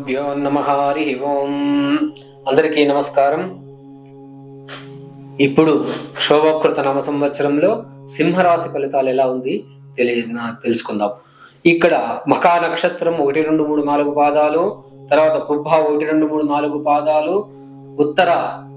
గురుభ్యో నమ హరి ఓం అందరికీ నమస్కారం ఇప్పుడు శోభకృత నామ సంవత్సరంలో సింహరాశి ఫలితాలు ఎలా ఉంది తెలియ నా- తెలుసుకుందాం ఇక్కడ మకా నక్షత్రం ఒకటి రెండు మూడు నాలుగు పాదాలు తర్వాత పుబ్బ ఒకటి రెండు మూడు నాలుగు పాదాలు ఉత్తర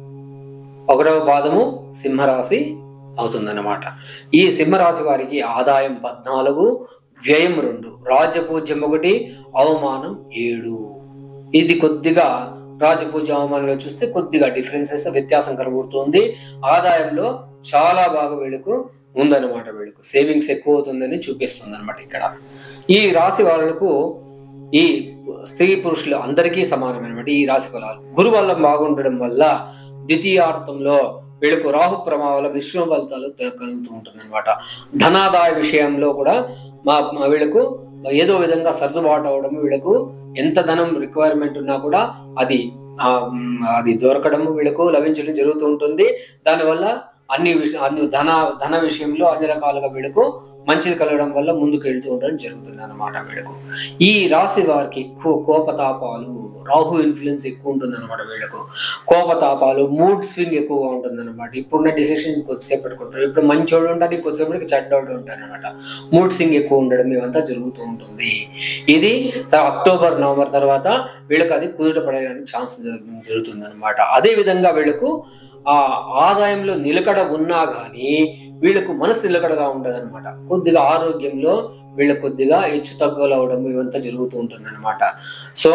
ఒకటవ పాదము సింహరాశి అవుతుందన్నమాట ఈ సింహరాశి వారికి ఆదాయం పద్నాలుగు వ్యయం రెండు రాజపూజ్యం ఒకటి అవమానం ఏడు ఇది కొద్దిగా రాజపూజ్య అవమానంలో చూస్తే కొద్దిగా డిఫరెన్సెస్ వ్యత్యాసం కనబడుతుంది ఆదాయంలో చాలా బాగా వీళ్ళకు ఉందన్నమాట వీళ్ళకు సేవింగ్స్ ఎక్కువ అవుతుందని చూపిస్తుంది అనమాట ఇక్కడ ఈ రాశి వాళ్ళకు ఈ స్త్రీ పురుషులు అందరికీ సమానమైనమాట ఈ రాశి ఫలాలు గురు వల్ల బాగుండడం వల్ల ద్వితీయార్థంలో వీళ్ళకు రాహు ప్రభావాల మిశ్రమ ఫలితాలు త- కలుగుతూ ఉంటుంది అనమాట ధనాదాయ విషయంలో కూడా మా మా వీళ్ళకు ఏదో విధంగా సర్దుబాటు అవడం వీళ్ళకు ఎంత ధనం రిక్వైర్మెంట్ ఉన్నా కూడా అది ఆ, మ్, అది దొరకడము వీళ్ళకు లభించడం జరుగుతూ ఉంటుంది దానివల్ల అన్ని విష అన్ని ధన ధన విషయంలో అన్ని రకాలుగా వీళ్ళకు మంచిది కలగడం వల్ల ముందుకు వెళ్తూ ఉండడం జరుగుతుంది అన్నమాట వీళ్ళకు ఈ రాశి వారికి ఎక్కువ కోపతాపాలు రాహు ఇన్ఫ్లుయెన్స్ ఎక్కువ ఉంటుంది అనమాట వీళ్ళకు కోపతాపాలు మూడ్ స్వింగ్ ఎక్కువగా ఉంటుంది అనమాట ఇప్పుడున్న డిసిషన్ కొద్దిసేపు పెట్టుకుంటారు ఇప్పుడు మంచోడు ఉంటారు కొద్దిసేపటికి చెడ్డోడు ఉంటారు అనమాట మూడ్ స్వింగ్ ఎక్కువ ఉండడం ఇవంతా జరుగుతూ ఉంటుంది ఇది త- అక్టోబర్ నవంబర్ తర్వాత వీళ్ళకి అది కుదుట పడడానికి ఛాన్స్ జరుగుతుంది అనమాట అదే విధంగా వీళ్ళకు ఆ ఆదాయంలో నిలకడ ఉన్నా కానీ వీళ్ళకు మనసు నిలకడగా ఉండదు అనమాట కొద్దిగా ఆరోగ్యంలో వీళ్ళకి కొద్దిగా హెచ్చు తగ్గులు అవడం ఇవంతా జరుగుతూ ఉంటుంది అనమాట సో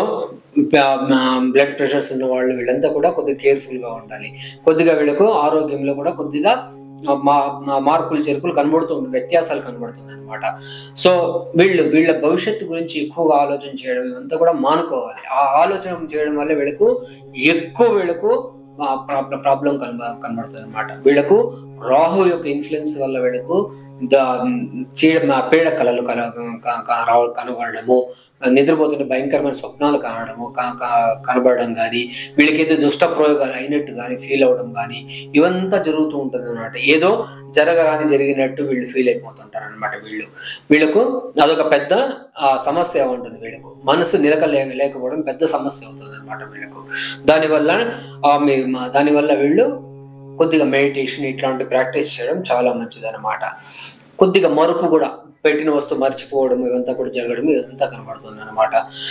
బ్లడ్ ప్రెషర్స్ ఉన్న వాళ్ళు వీళ్ళంతా కూడా కొద్దిగా కేర్ఫుల్ గా ఉండాలి కొద్దిగా వీళ్ళకు ఆరోగ్యంలో కూడా కొద్దిగా మా మా- మార్పులు చేర్పులు కనబడుతూ ఉంటుంది వ్యత్యాసాలు కనబడుతుంది అనమాట సో వీళ్ళు వీళ్ళ భవిష్యత్తు గురించి ఎక్కువగా ఆలోచన చేయడం ఇవంతా కూడా మానుకోవాలి ఆ ఆలోచన చేయడం వల్ల వీళ్ళకు ఎక్కువ వీళ్ళకు ప్రాబ్లం కనబ కనబడుతుంది అనమాట వీళ్ళకు రాహు యొక్క ఇన్ఫ్లుయెన్స్ వల్ల వీళ్ళకు ద- చీడ మా పీడ కళలు కన క- క- రావ- కనబడము నిద్రపోతుంటే భయంకరమైన స్వప్నాలు కనడము క- క- కనబడడం కానీ వీళ్ళకైతే దుష్ట ప్రయోగాలు అయినట్టు కానీ ఫీల్ అవ్వడం కానీ ఇవంతా జరుగుతూ ఉంటుంది అనమాట ఏదో జరగరాని జరిగినట్టు వీళ్ళు ఫీల్ అయిపోతుంటారు అనమాట వీళ్ళు వీళ్ళకు అదొక పెద్ద ఆ, సమస్య ఉంటుంది వీళ్ళకు మనసు నిలక లేక లేకపోవడం పెద్ద సమస్య అవుతుంది అనమాట వీళ్ళకు దానివల్ల ఆ, మీ మా- దానివల్ల వీళ్ళు కొద్దిగా మెడిటేషన్ ఇట్లాంటి ప్రాక్టీస్ చేయడం చాలా మంచిది అనమాట కొద్దిగా మరుపు కూడా పెట్టిన వస్తువు మర్చిపోవడం ఇదంతా కూడా జరగడం ఇదంతా కనబడుతుంది అనమాట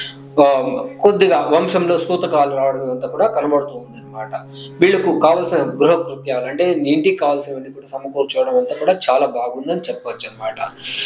కొద్దిగా వంశంలో సూతకాలు రావడం ఇదంతా కూడా కనబడుతూ ఉంది అనమాట వీళ్ళకు కావాల్సిన గృహ కృత్యాలు అంటే ఇంటికి కావాల్సినవన్నీ కూడా సమకూర్చోవడం అంతా కూడా చాలా బాగుందని చెప్పవచ్చు అనమాట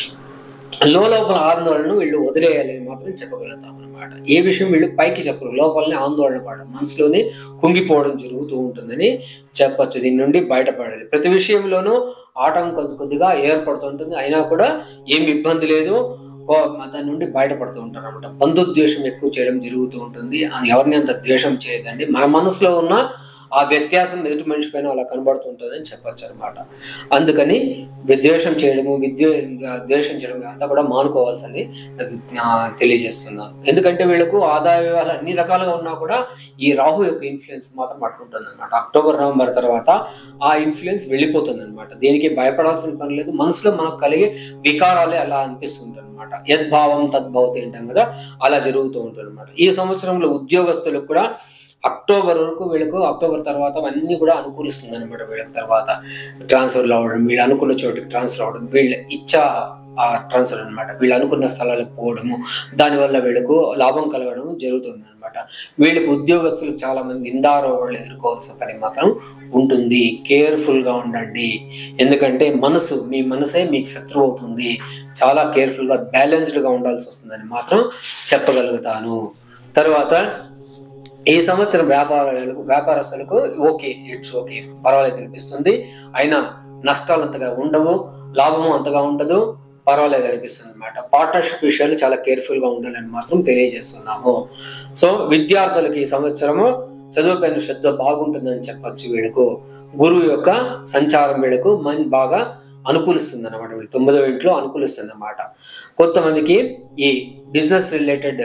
లోపల ఆందోళనను వీళ్ళు వదిలేయాలని మాత్రం చెప్పగలుగుతాం అనమాట ఏ విషయం వీళ్ళు పైకి చెప్పరు లోపలనే ఆందోళన పడడం మనసులోనే కుంగిపోవడం జరుగుతూ ఉంటుందని చెప్పొచ్చు దీని నుండి బయటపడాలి ప్రతి విషయంలోనూ ఆటంకం కొద్దిగా ఏర్పడుతుంటుంది అయినా కూడా ఏమి ఇబ్బంది లేదు ఓ, దాని నుండి బయటపడుతూ ఉంటారు అనమాట బంధుద్వేషం ఎక్కువ చేయడం జరుగుతూ ఉంటుంది అది ఎవరిని అంత ద్వేషం చేయదండి మన మనసులో ఉన్న ఆ వ్యత్యాసం ఎదుటి మనిషి పైన అలా కనబడుతుంటుందని చెప్పొచ్చు అనమాట అందుకని విద్వేషం చేయడము విద్వే ద్వేషం చేయడం అంతా కూడా మానుకోవాల్సింది ఆ, తెలియజేస్తున్నాను ఎందుకంటే వీళ్ళకు ఆదాయ వ్యయాలు అన్ని రకాలుగా ఉన్నా కూడా ఈ రాహు యొక్క ఇన్ఫ్లుయెన్స్ మాత్రం పట్టుకుంటుంది అనమాట అక్టోబర్ నవంబర్ తర్వాత ఆ ఇన్ఫ్లుయెన్స్ వెళ్ళిపోతుంది అనమాట దేనికి భయపడాల్సిన పని లేదు మనసులో మనకు కలిగే వికారాలే అలా అనిపిస్తుంటాయి అనమాట యద్భావం తద్భావతి అంటాం కదా అలా జరుగుతూ ఉంటుంది అనమాట ఈ సంవత్సరంలో ఉద్యోగస్తులకు కూడా అక్టోబర్ వరకు వీళ్ళకు అక్టోబర్ తర్వాత అన్ని కూడా అనుకూలిస్తుంది అనమాట వీళ్ళకి తర్వాత ట్రాన్స్ఫర్లు అవ్వడం వీళ్ళు అనుకున్న చోటుకి ట్రాన్స్ఫర్ అవ్వడం వీళ్ళ ఇచ్చా ఆ ట్రాన్స్ఫర్ అనమాట వీళ్ళు అనుకున్న స్థలాలకు పోవడము దానివల్ల వీళ్ళకు లాభం కలగడం జరుగుతుంది అనమాట వీళ్ళకి ఉద్యోగస్తులు చాలా మంది నిందారోపణలు ఎదుర్కోవాల్సిన పని మాత్రం ఉంటుంది కేర్ఫుల్ గా ఉండండి ఎందుకంటే మనసు మీ మనసే మీకు శత్రువు అవుతుంది చాలా కేర్ఫుల్ గా బ్యాలెన్స్డ్ గా ఉండాల్సి వస్తుందని మాత్రం చెప్పగలుగుతాను తర్వాత ఈ సంవత్సరం వ్యాపారాలకు వ్యాపారస్తులకు ఓకే ఇట్స్ ఓకే పర్వాలేదు అనిపిస్తుంది అయినా నష్టాలు అంతగా ఉండవు లాభము అంతగా ఉండదు పర్వాలేదు అనిపిస్తుంది అనమాట పార్ట్నర్షిప్ విషయాలు చాలా కేర్ఫుల్ గా ఉండాలని మాత్రం తెలియజేస్తున్నాము సో విద్యార్థులకు ఈ సంవత్సరము చదువుపైన శ్రద్ధ బాగుంటుందని చెప్పొచ్చు వీళ్ళకు గురువు యొక్క సంచారం వీళ్ళకు మన్ బాగా అనుకూలిస్తుంది అనమాట వీళ్ళు తొమ్మిదో ఇంట్లో అనుకూలిస్తుంది అనమాట కొంతమందికి ఈ బిజినెస్ రిలేటెడ్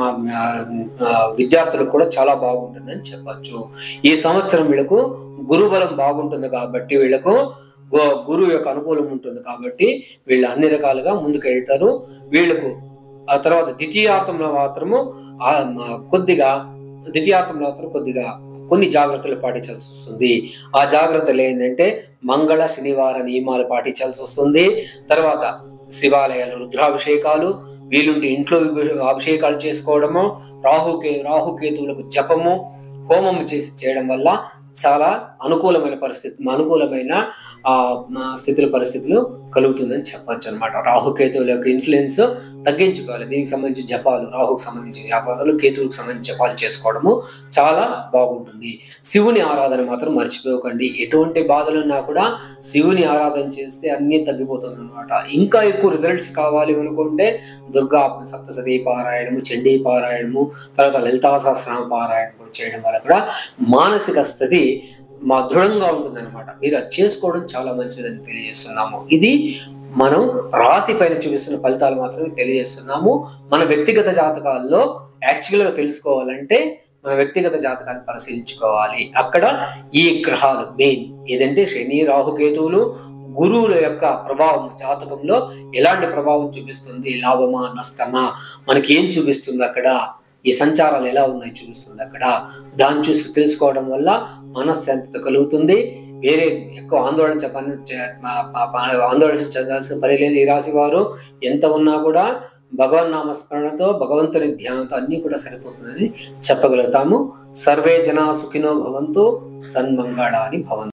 విద్యార్థులకు కూడా చాలా బాగుంటుందని చెప్పొచ్చు ఈ సంవత్సరం వీళ్ళకు గురుబలం బాగుంటుంది కాబట్టి వీళ్ళకు గు- గురువు యొక్క అనుకూలం ఉంటుంది కాబట్టి వీళ్ళు అన్ని రకాలుగా ముందుకు వెళ్తారు వీళ్ళకు ఆ తర్వాత ద్వితీయార్థంలో మాత్రము ఆ మ- కొద్దిగా ద్వితీయార్థంలో మాత్రం కొద్దిగా కొన్ని జాగ్రత్తలు పాటించాల్సి వస్తుంది ఆ జాగ్రత్తలు ఏంటంటే మంగళ శనివార నియమాలు పాటించాల్సి వస్తుంది తర్వాత శివాలయాలు రుద్రాభిషేకాలు వీలుంటే ఇంట్లో విభ- అభిషేకాలు చేసుకోవడము రాహుకే రాహుకేతువులకు జపము హోమం చేసి చేయడం వల్ల చాలా అనుకూలమైన పరిస్థితి అనుకూలమైన ఆ ఆ, స్థితుల పరిస్థితులు కలుగుతుందని చెప్పొచ్చు అనమాట రాహుకేతువుల యొక్క ఇన్ఫ్లుయెన్స్ తగ్గించుకోవాలి దీనికి సంబంధించి జపాలు రాహుకు సంబంధించి జపాలు కేతువుకు సంబంధించి జపాలు చేసుకోవడము చాలా బాగుంటుంది శివుని ఆరాధన మాత్రం మర్చిపోకండి ఎటువంటి బాధలు ఉన్నా కూడా శివుని ఆరాధన చేస్తే అన్నీ తగ్గిపోతుంది అనమాట ఇంకా ఎక్కువ రిజల్ట్స్ కావాలి అనుకుంటే దుర్గా సప్తసతి పారాయణము చండీ పారాయణము తర్వాత లలితా సహస్రనామ పారాయణం కూడా చేయడం వల్ల కూడా మానసిక స్థితి మా దృఢంగా ఉంటుందన్నమాట మీరు అది చేసుకోవడం చాలా మంచిదని తెలియజేస్తున్నాము ఇది మనం రాశి పైన చూపిస్తున్న ఫలితాలు మాత్రమే తెలియజేస్తున్నాము మన వ్యక్తిగత జాతకాల్లో యాక్చువల్ గా తెలుసుకోవాలంటే మన వ్యక్తిగత జాతకాన్ని పరిశీలించుకోవాలి అక్కడ ఈ గ్రహాలు మెయిన్ ఏదంటే శని రాహుకేతువులు గురువుల యొక్క ప్రభావం జాతకంలో ఎలాంటి ప్రభావం చూపిస్తుంది లాభమా నష్టమా మనకి ఏం చూపిస్తుంది అక్కడ ఈ సంచారాలు ఎలా ఉన్నాయి చూపిస్తుంది అక్కడ దాన్ని చూసి తెలుసుకోవడం వల్ల మనశ్శాంతత కలుగుతుంది వేరే ఎక్కువ ఆందోళన చెప్పని చే- మా- మా- మా- ఆందోళన చెందాల్సిన పని లేదు ఈ రాశి వారు ఎంత ఉన్నా కూడా భగవన్ నామస్మరణతో భగవంతుని ధ్యానంతో అన్ని కూడా సరిపోతుందని చెప్పగలుగుతాము సర్వే జనా సుఖినో భవంతు సన్మంగళాని భవంతు